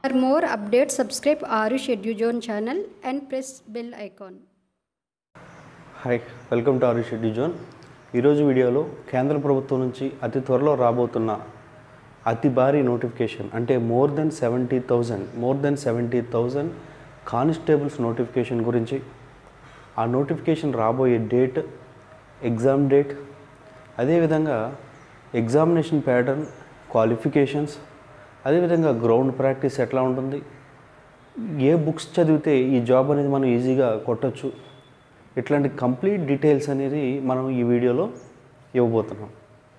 For more updates, subscribe Arush EduZone channel and press bell icon. Hi welcome to our schedule zone ఈరోజు వీడియోలో కేంద్ర ప్రభుత్వం నుంచి అతి త్వరలో రాబోతున్న అతి భారీ నోటిఫికేషన్ అంటే more than seventy thousand more than seventy thousand constables notification గురించి ఆ నోటిఫికేషన్ రాబోయే డేట్ ఎగ్జామ్ డేట్ అదేవిధంగా ఎగ్జామినేషన్ ప్యాటర్న్ క్వాలిఫికేషన్స్ అదేవిధంగా గ్రౌండ్ ప్రాక్టీస్ ఎట్లా ఉంటుంది ఏ బుక్స్ చదివితే ఈ జాబ్ అనేది మనం ఈజీగా కొట్టచ్చు ఇట్లాంటి కంప్లీట్ డీటెయిల్స్ అనేది మనం ఈ వీడియోలో ఇవ్వబోతున్నాం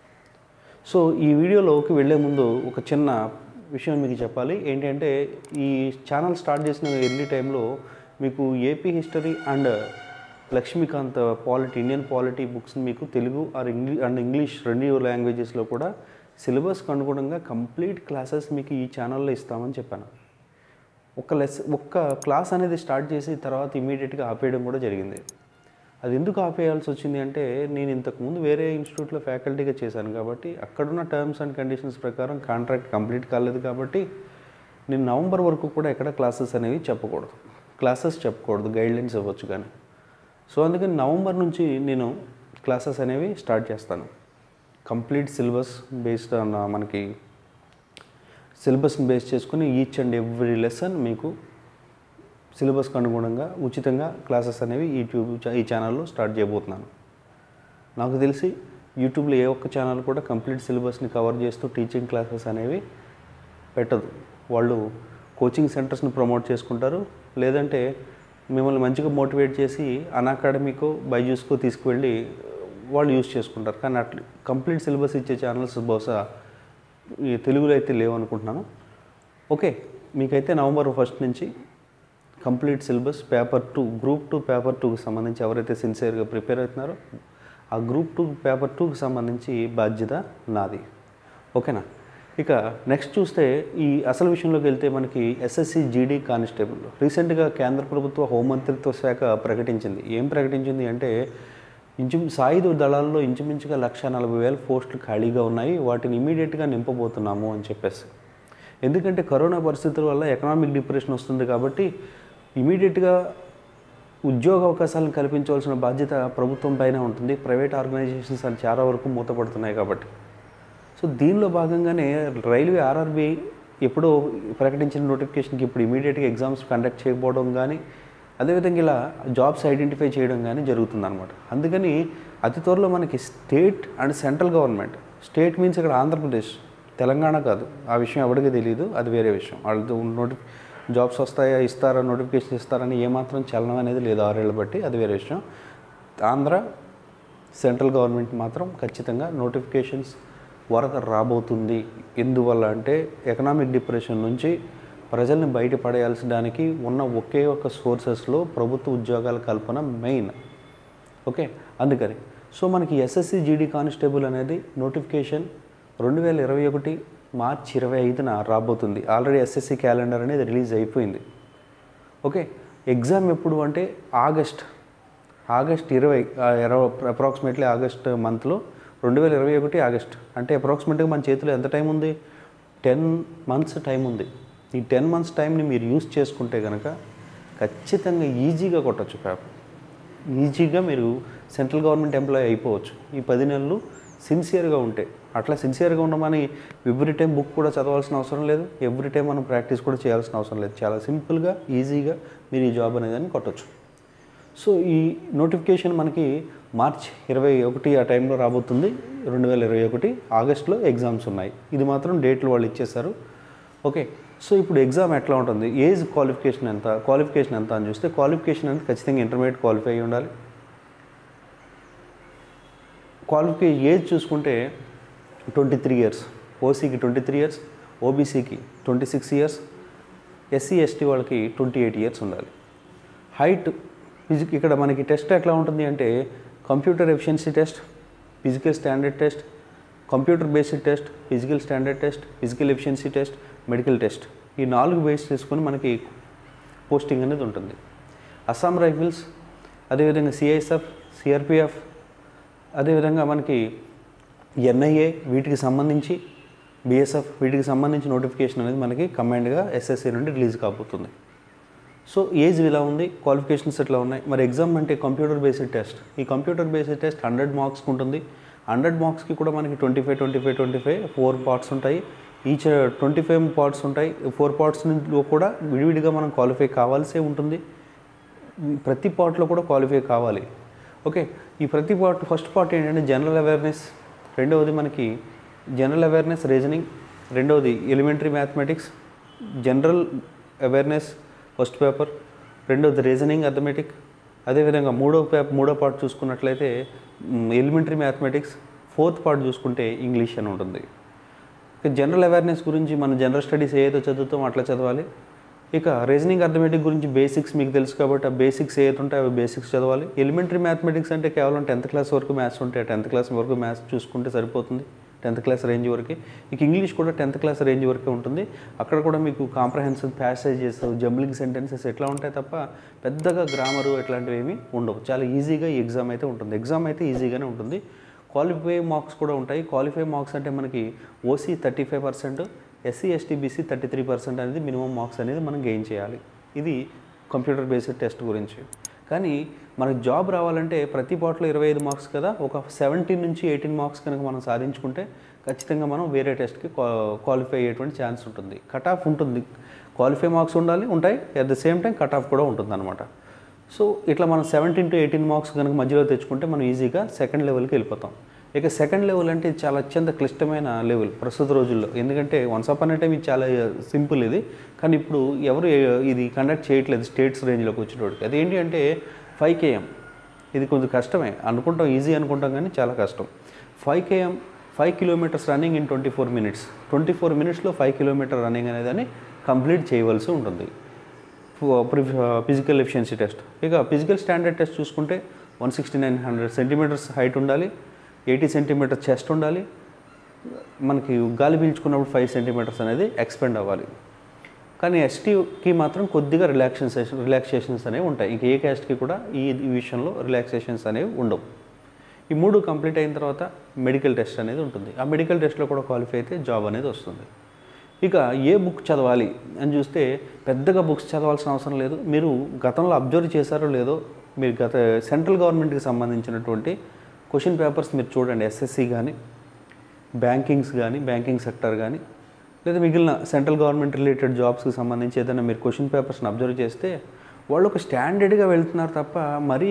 సో ఈ వీడియోలోకి వెళ్ళే ముందు ఒక చిన్న విషయం మీకు చెప్పాలి ఏంటంటే ఈ ఛానల్ స్టార్ట్ చేసిన ఎర్లీ టైంలో మీకు AP history and Lakshmikanth polity Indian polity books మీకు Telugu or English and English రెండు లాంగ్వేజెస్లో కూడా సిలబస్కి అనుగుణంగా కంప్లీట్ క్లాసెస్ మీకు ఈ ఛానల్లో ఇస్తామని చెప్పాను ఒక లెస్ ఒక్క క్లాస్ అనేది స్టార్ట్ చేసి తర్వాత ఇమీడియట్గా ఆపేయడం కూడా జరిగింది అది ఎందుకు ఆపేయాల్సి వచ్చింది అంటే నేను ఇంతకుముందు వేరే ఇన్స్టిట్యూట్లో ఫ్యాకల్టీగా చేశాను కాబట్టి అక్కడున్న టర్మ్స్ అండ్ కండిషన్స్ ప్రకారం కాంట్రాక్ట్ కంప్లీట్ కాలేదు కాబట్టి నేను నవంబర్ వరకు కూడా ఎక్కడ క్లాసెస్ అనేవి చెప్పకూడదు క్లాసెస్ చెప్పకూడదు గైడ్లైన్స్ ఇవ్వచ్చు కానీ సో అందుకని నవంబర్ నుంచి నేను క్లాసెస్ అనేవి స్టార్ట్ చేస్తాను కంప్లీట్ సిలబస్ బేస్డ్ ఆన్ మనకి సిలబస్ని బేస్ చేసుకుని ఈచ్ అండ్ ఎవ్రీ లెసన్ మీకు సిలబస్కి అనుగుణంగా ఉచితంగా క్లాసెస్ అనేవి యూట్యూబ్ చా- ఈ ఛానల్లో స్టార్ట్ చేయబోతున్నాను నాకు తెలిసి యూట్యూబ్లో ఏ ఒక్క ఛానల్ కూడా కంప్లీట్ సిలబస్ని కవర్ చేస్తూ టీచింగ్ క్లాసెస్ అనేవి పెట్టదు వాళ్ళు కోచింగ్ సెంటర్స్ని ప్రమోట్ చేసుకుంటారు లేదంటే మిమ్మల్ని మంచిగా మోటివేట్ చేసి అనాకాడమీకో బైజూస్కో తీసుకువెళ్ళి వాళ్ళు యూస్ చేసుకుంటారు కానీ అట్లా కంప్లీట్ సిలబస్ ఇచ్చే ఛానల్స్ బహుశా ఈ తెలుగులో అయితే లేవు అనుకుంటున్నాను ఓకే మీకైతే నవంబర్ ఫస్ట్ నుంచి complete syllabus paper two group two paper టూకి సంబంధించి ఎవరైతే సిన్సియర్గా ప్రిపేర్ అవుతున్నారో ఆ గ్రూప్ టూ పేపర్ టూకి సంబంధించి బాధ్యత నాది ఓకేనా ఇక నెక్స్ట్ చూస్తే ఈ అసలు విషయంలోకి వెళ్తే మనకి ఎస్ఎస్సి జీడీ కానిస్టేబుల్ రీసెంట్గా కేంద్ర ప్రభుత్వ హోంమంత్రిత్వ శాఖ ప్రకటించింది ఏం ప్రకటించింది అంటే ఇంచు సాయుధ దళాల్లో ఇంచుమించుగా లక్ష నలభై వేల పోస్టులు ఖాళీగా ఉన్నాయి వాటిని ఇమీడియట్గా నింపబోతున్నాము అని చెప్పేసి ఎందుకంటే కరోనా పరిస్థితుల వల్ల ఎకనామిక్ డిప్రెషన్ వస్తుంది కాబట్టి ఇమీడియట్గా ఉద్యోగ అవకాశాలను కల్పించవలసిన బాధ్యత ప్రభుత్వం పైన ఉంటుంది ప్రైవేట్ ఆర్గనైజేషన్స్ అని చాలా వరకు మూతపడుతున్నాయి కాబట్టి సో దీనిలో భాగంగానే రైల్వే ఆర్ఆర్బి ఎప్పుడో ప్రకటించిన నోటిఫికేషన్కి ఇప్పుడు ఇమీడియట్గా ఎగ్జామ్స్ కండక్ట్ చేయకపోవడం కానీ అదేవిధంగా ఇలా జాబ్స్ ఐడెంటిఫై చేయడం కానీ జరుగుతుందన్నమాట అందుకని అతి త్వరలో మనకి state and central government state means ఇక్కడ ఆంధ్రప్రదేశ్ తెలంగాణ కాదు ఆ విషయం ఎవరికీ తెలియదు అది వేరే విషయం వాళ్ళతో నోటి జాబ్స్ వస్తాయా ఇస్తారా నోటిఫికేషన్ ఇస్తారని ఏమాత్రం చలనం అనేది లేదు ఆరేళ్ళు బట్టి అది వేరే విషయం ఆంధ్ర సెంట్రల్ గవర్నమెంట్ మాత్రం ఖచ్చితంగా నోటిఫికేషన్స్ వరద రాబోతుంది ఎందువల్ల అంటే ఎకనామిక్ డిప్రెషన్ నుంచి ప్రజల్ని బయటపడేయాల్సడానికి ఉన్న ఒకే ఒక సోర్సెస్లో ప్రభుత్వ ఉద్యోగాల కల్పన మెయిన్ ఓకే అందుకని సో మనకి ఎస్ఎస్సి జీడీ కానిస్టేబుల్ అనేది నోటిఫికేషన్ రెండు వేల ఇరవై ఒకటి మార్చి ఇరవై ఐదున రాబోతుంది ఆల్రెడీ ఎస్ఎస్సి క్యాలెండర్ అనేది రిలీజ్ అయిపోయింది ఓకే ఎగ్జామ్ ఎప్పుడు అంటే ఆగస్ట్ ఆగస్ట్ ఇరవై ఇరవై అప్రాక్సిమేట్లీ ఆగస్ట్ మంత్లో రెండు వేల ఇరవై ఒకటి ఆగస్ట్ అంటే అప్రాక్సిమేట్గా మన చేతిలో ఎంత టైం ఉంది టెన్ మంత్స్ టైం ఉంది ఈ టెన్ మంత్స్ టైంని మీరు యూస్ చేసుకుంటే కనుక ఖచ్చితంగా ఈజీగా కొట్టచ్చు పేపర్ ఈజీగా మీరు సెంట్రల్ గవర్నమెంట్ ఎంప్లాయీ అయిపోవచ్చు ఈ పది నెలలు సిన్సియర్గా ఉంటే అట్లా సిన్సియర్గా ఉండమని ఎవ్రీ టైం బుక్ కూడా చదవాల్సిన అవసరం లేదు ఎవ్రీ టైం మనం ప్రాక్టీస్ కూడా చేయాల్సిన అవసరం లేదు చాలా సింపుల్గా ఈజీగా మీరు ఈ జాబ్ అనేదాన్ని కొట్టచ్చు సో ఈ నోటిఫికేషన్ మనకి మార్చ్ ఇరవై ఒకటి ఆ టైంలో రాబోతుంది రెండు వేల ఇరవై ఒకటి ఆగస్ట్లో ఎగ్జామ్స్ ఉన్నాయి ఇది మాత్రం డేట్లు వాళ్ళు ఇచ్చేశారు ఓకే సో ఇప్పుడు ఎగ్జామ్ ఎట్లా ఉంటుంది ఏజ్ క్వాలిఫికేషన్ ఎంత క్వాలిఫికేషన్ ఎంత అని చూస్తే క్వాలిఫికేషన్ అనేది ఖచ్చితంగా ఇంటర్మీడియట్ క్వాలిఫై అయి ఉండాలి క్వాలిఫై ఏజ్ చూసుకుంటే ట్వంటీ త్రీ ఇయర్స్ ఓసీకి ట్వంటీ త్రీ ఇయర్స్ ఓబీసీకి twenty six years SC ST వాళ్ళకి ట్వంటీ ఎయిట్ ఇయర్స్ ఉండాలి హైట్ ఫిజిక్ ఇక్కడ మనకి టెస్ట్ ఎట్లా ఉంటుంది అంటే computer efficiency test physical standard test computer based test physical standard test physical efficiency test medical test ఈ నాలుగు బేస్ చేసుకొని మనకి పోస్టింగ్ అనేది ఉంటుంది అస్సాం రైఫిల్స్ అదేవిధంగా సిఐఎస్ఎఫ్ సిఆర్పిఎఫ్ అదేవిధంగా మనకి ఎన్ఐఏ వీటికి సంబంధించి బీఎస్ఎఫ్ వీటికి సంబంధించి నోటిఫికేషన్ అనేది మనకి కమాండ్గా ఎస్ఎస్సి నుండి రిలీజ్ కాబోతుంది సో ఏజ్ ఇలా ఉంది క్వాలిఫికేషన్స్ ఎట్లా ఉన్నాయి మరి ఎగ్జామ్ అంటే కంప్యూటర్ బేస్డ్ టెస్ట్ ఈ కంప్యూటర్ బేస్డ్ టెస్ట్ హండ్రెడ్ మార్క్స్కి ఉంటుంది హండ్రెడ్ మార్క్స్కి కూడా మనకి twenty five twenty five twenty five four parts ఉంటాయి ఈచ్ ట్వంటీ ఫైవ్ పార్ట్స్ ఉంటాయి ఫోర్ పార్ట్స్లో కూడా విడివిడిగా మనం క్వాలిఫై కావాల్సే ఉంటుంది ప్రతి పార్ట్లో కూడా క్వాలిఫై కావాలి ఓకే ఈ ప్రతి పార్ట్ ఫస్ట్ పార్ట్ ఏంటంటే జనరల్ అవేర్నెస్ రెండవది మనకి జనరల్ అవేర్నెస్ రీజనింగ్ రెండవది elementary mathematics general awareness first paper రెండవది రీజనింగ్ అథమెటిక్ అదేవిధంగా మూడో పేపర్ మూడో పార్ట్ చూసుకున్నట్లయితే ఎలిమెంటరీ మ్యాథమెటిక్స్ ఫోర్త్ పార్ట్ చూసుకుంటే ఇంగ్లీష్ అని ఉంటుంది ఇక జనరల్ అవేర్నెస్ గురించి మన జనరల్ స్టడీస్ ఏదైతే చదువుతామో అట్లా చదవాలి ఇక రీజనింగ్ అర్థమెటిక్ గురించి బేసిక్స్ మీకు తెలుసు కాబట్టి ఆ బేసిక్స్ ఏదైతే ఉంటాయో అవి బేసిక్స్ చదవాలి ఎలిమెంటరీ మ్యాథమెటిక్స్ అంటే కేవలం టెన్త్ క్లాస్ వరకు మ్యాథ్స్ ఉంటాయి టెన్త్ క్లాస్ వరకు మ్యాథ్స్ చూసుకుంటే సరిపోతుంది టెన్త్ క్లాస్ రేంజ్ వరకు ఇక ఇంగ్లీష్ కూడా టెన్త్ క్లాస్ రేంజ్ వరకే ఉంటుంది అక్కడ కూడా మీకు కాంప్రహెన్సివ్ ప్యాసేజెస్ జంబ్లింగ్ సెంటెన్సెస్ ఎట్లా ఉంటాయి తప్ప పెద్దగా గ్రామరు ఇట్లాంటివి ఏమీ ఉండవు చాలా ఈజీగా ఈ ఎగ్జామ్ అయితే ఉంటుంది ఎగ్జామ్ అయితే ఈజీగానే ఉంటుంది క్వాలిఫై మార్క్స్ కూడా ఉంటాయి క్వాలిఫై మార్క్స్ అంటే మనకి OC thirty five percent SC ST BC thirty three percent అనేది మినిమం మార్క్స్ అనేది మనం గెయిన్ చేయాలి ఇది కంప్యూటర్ బేస్డ్ టెస్ట్ గురించి కానీ మనకు జాబ్ రావాలంటే ప్రతి పాటలో ఇరవై ఐదు మార్క్స్ కదా ఒక సెవెంటీన్ నుంచి ఎయిటీన్ మార్క్స్ కనుక మనం సాధించుకుంటే ఖచ్చితంగా మనం వేరే టెస్ట్కి క్వాలిఫై అయ్యేటువంటి ఛాన్స్ ఉంటుంది కట్ ఆఫ్ ఉంటుంది క్వాలిఫై మార్క్స్ ఉండాలి ఉంటాయి at the same time cut off కూడా ఉంటుంది అనమాట సో ఇట్లా మనం సెవెంటీన్ టు ఎయిటీన్ మార్క్స్ కనుక మధ్యలో తెచ్చుకుంటే మనం ఈజీగా సెకండ్ లెవెల్కి వెళ్ళిపోతాం ఇక సెకండ్ లెవెల్ అంటే ఇది చాలా అత్యంత క్లిష్టమైన లెవెల్ ప్రస్తుత రోజుల్లో ఎందుకంటే వన్స్ అప్ అనే టైం ఇది చాలా సింపుల్ ఇది కానీ ఇప్పుడు ఎవరు ఇది కండక్ట్ చేయట్లేదు స్టేట్స్ రేంజ్లోకి వచ్చేటోడికి అదేంటి అంటే ఫైవ్ కేఎం ఇది కొంచెం కష్టమే అనుకుంటాం ఈజీ అనుకుంటాం కానీ చాలా కష్టం five KM five kilometres running in twenty four minutes twenty four మినిట్స్లో ఫైవ్ కిలోమీటర్ రన్నింగ్ అనేది కంప్లీట్ చేయవలసి ఉంటుంది ఫిజికల్ ఎఫిషియన్సీ టెస్ట్ ఇక ఫిజికల్ స్టాండర్డ్ టెస్ట్ చూసుకుంటే one sixty nine hundred centimetres height ఉండాలి ఎయిటీ సెంటీమీటర్ చెస్ట్ ఉండాలి మనకి గాలి పీల్చుకున్నప్పుడు ఫైవ్ సెంటీమీటర్స్ అనేది ఎక్స్పెండ్ అవ్వాలి కానీ ఎస్టీకి మాత్రం కొద్దిగా రిలాక్సేషన్ రిలాక్సేషన్స్ అనేవి ఉంటాయి ఇంక ఏ క్యాస్ట్కి కూడా ఈ ఈ విషయంలో రిలాక్సేషన్స్ అనేవి ఉండవు ఈ మూడు కంప్లీట్ అయిన తర్వాత మెడికల్ టెస్ట్ అనేది ఉంటుంది ఆ మెడికల్ టెస్ట్లో కూడా క్వాలిఫై అయితే జాబ్ అనేది వస్తుంది ఇక ఏ బుక్ చదవాలి అని చూస్తే పెద్దగా బుక్స్ చదవాల్సిన అవసరం లేదు మీరు గతంలో అబ్జర్వ్ చేశారో లేదో మీరు గత సెంట్రల్ గవర్నమెంట్కి సంబంధించినటువంటి క్వశ్చన్ పేపర్స్ మీరు చూడండి ఎస్ఎస్సి కానీ బ్యాంకింగ్స్ కానీ బ్యాంకింగ్ సెక్టర్ కానీ లేదా మిగిలిన సెంట్రల్ గవర్నమెంట్ రిలేటెడ్ జాబ్స్కి సంబంధించి ఏదైనా మీరు క్వశ్చన్ పేపర్స్ని అబ్జర్వ్ చేస్తే వాళ్ళు ఒక స్టాండర్డ్గా వెళ్తున్నారు తప్ప మరీ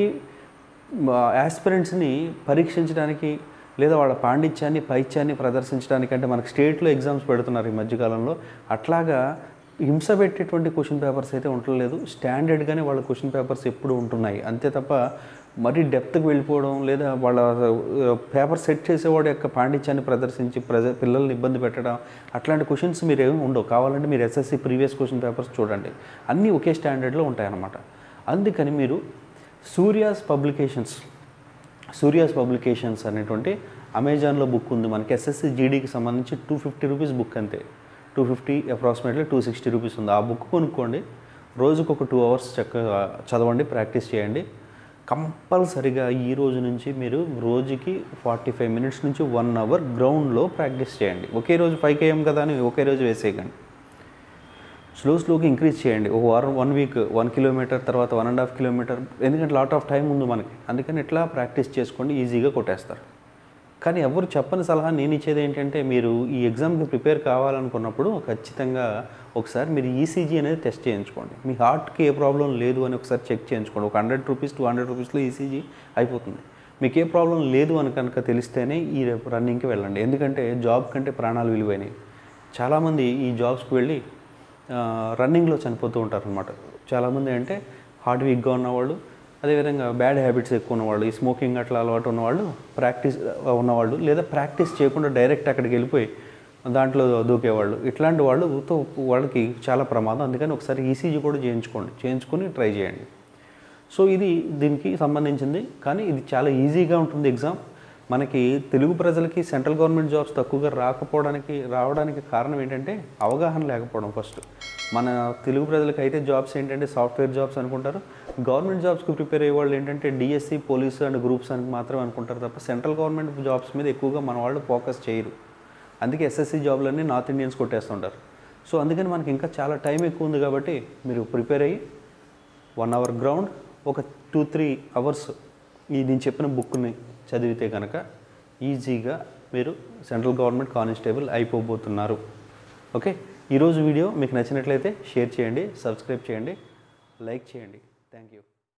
యాస్పిరెంట్స్ని పరీక్షించడానికి లేదా వాళ్ళ పాండిత్యాన్ని పైత్యాన్ని ప్రదర్శించడానికి అంటే మనకి స్టేట్లో ఎగ్జామ్స్ పెడుతున్నారు ఈ మధ్యకాలంలో అట్లాగా హింస పెట్టేటువంటి క్వశ్చన్ పేపర్స్ అయితే ఉండలేదు స్టాండర్డ్గానే వాళ్ళ క్వశ్చన్ పేపర్స్ ఎప్పుడు ఉంటున్నాయి అంతే తప్ప మరీ డెప్త్కి వెళ్ళిపోవడం లేదా వాళ్ళ పేపర్ సెట్ చేసేవాడు యొక్క పాండిత్యాన్ని ప్రదర్శించి ప్రజ పిల్లల్ని ఇబ్బంది పెట్టడం అట్లాంటి క్వశ్చన్స్ మీరు ఏమి ఉండవు కావాలంటే మీరు ఎస్ఎస్సి ప్రీవియస్ క్వశ్చన్ పేపర్స్ చూడండి అన్నీ ఒకే స్టాండర్డ్లో ఉంటాయన్నమాట అందుకని మీరు సూర్యాస్ పబ్లికేషన్స్ సూర్యాస్ పబ్లికేషన్స్ అనేటువంటి అమెజాన్లో బుక్ ఉంది మనకి ఎస్ఎస్సి జీడీకి సంబంధించి టూ ఫిఫ్టీ రూపీస్ బుక్ అంతే two fifty approximately two sixty rupees ఉంది ఆ బుక్ కొనుక్కోండి రోజుకు ఒక టూ అవర్స్ చక్కగా చదవండి ప్రాక్టీస్ చేయండి కంపల్సరిగా ఈ రోజు నుంచి మీరు రోజుకి ఫార్టీ ఫైవ్ మినిట్స్ నుంచి వన్ అవర్ గ్రౌండ్లో ప్రాక్టీస్ చేయండి ఒకే రోజు ఫైవ్ కేఎం కదా అని ఒకే రోజు వేసేయకండి స్లో స్లోగా ఇంక్రీజ్ చేయండి ఒక వారం వన్ వీక్ వన్ కిలోమీటర్ తర్వాత వన్ అండ్ హాఫ్ కిలోమీటర్ ఎందుకంటే లాట్ ఆఫ్ టైం ఉంది మనకి అందుకని ఇట్లా ప్రాక్టీస్ చేసుకోండి ఈజీగా కొట్టేస్తారు కానీ ఎవరు చెప్పని సలహా నేను ఇచ్చేది ఏంటంటే మీరు ఈ ఎగ్జామ్కి ప్రిపేర్ కావాలనుకున్నప్పుడు ఖచ్చితంగా ఒకసారి మీరు ఈసీజీ అనేది టెస్ట్ చేయించుకోండి మీ హార్ట్కి ఏ ప్రాబ్లం లేదు అని ఒకసారి చెక్ చేయించుకోండి ఒక హండ్రెడ్ రూపీస్ టూ హండ్రెడ్ రూపీస్లో ఈసీజీ అయిపోతుంది మీకు ఏ ప్రాబ్లం లేదు అని కనుక తెలిస్తేనే ఈ రన్నింగ్కి వెళ్ళండి ఎందుకంటే జాబ్ కంటే ప్రాణాలు విలువైనవి చాలామంది ఈ జాబ్స్కి వెళ్ళి రన్నింగ్లో చనిపోతూ ఉంటారు అనమాట చాలామంది అంటే హార్ట్ వీక్గా ఉన్నవాళ్ళు అదేవిధంగా బ్యాడ్ హ్యాబిట్స్ ఎక్కువ ఉన్నవాళ్ళు ఈ స్మోకింగ్ అట్లా అలవాటు ఉన్నవాళ్ళు ప్రాక్టీస్ ఉన్నవాళ్ళు లేదా ప్రాక్టీస్ చేయకుండా డైరెక్ట్ అక్కడికి వెళ్ళిపోయి దాంట్లో దూకేవాళ్ళు ఇట్లాంటి వాళ్ళతో వాళ్ళకి చాలా ప్రమాదం అందుకని ఒకసారి ఈసీజీ కూడా చేయించుకోండి చేయించుకొని ట్రై చేయండి సో ఇది దీనికి సంబంధించింది కానీ ఇది చాలా ఈజీగా ఉంటుంది ఎగ్జామ్ మనకి తెలుగు ప్రజలకి సెంట్రల్ గవర్నమెంట్ జాబ్స్ తక్కువగా రాకపోవడానికి రావడానికి కారణం ఏంటంటే అవగాహన లేకపోవడం ఫస్ట్ మన తెలుగు ప్రజలకి అయితే జాబ్స్ ఏంటంటే సాఫ్ట్వేర్ జాబ్స్ అనుకుంటారు గవర్నమెంట్ జాబ్స్కి ప్రిపేర్ అయ్యే వాళ్ళు ఏంటంటే డిఎస్సి పోలీసు అండ్ గ్రూప్స్ అని మాత్రం అనుకుంటారు తప్ప సెంట్రల్ గవర్నమెంట్ జాబ్స్ మీద ఎక్కువగా మన వాళ్ళు ఫోకస్ చేయరు అందుకే ఎస్ఎస్సి జాబ్లన్నీ నార్త్ ఇండియన్స్ కొట్టేస్తుంటారు సో అందుకని మనకి ఇంకా చాలా టైం ఎక్కువ ఉంది కాబట్టి మీరు ప్రిపేర్ అయ్యి వన్ అవర్ గ్రౌండ్ ఒక టూ త్రీ అవర్స్ ఈ నేను చెప్పిన బుక్ని చదివితే కనుక ఈజీగా మీరు సెంట్రల్ గవర్నమెంట్ కానిస్టేబుల్ అయిపోబోతున్నారు ఓకే ఈరోజు వీడియో మీకు నచ్చినట్లయితే షేర్ చేయండి సబ్స్క్రైబ్ చేయండి లైక్ చేయండి థ్యాంక్ యూ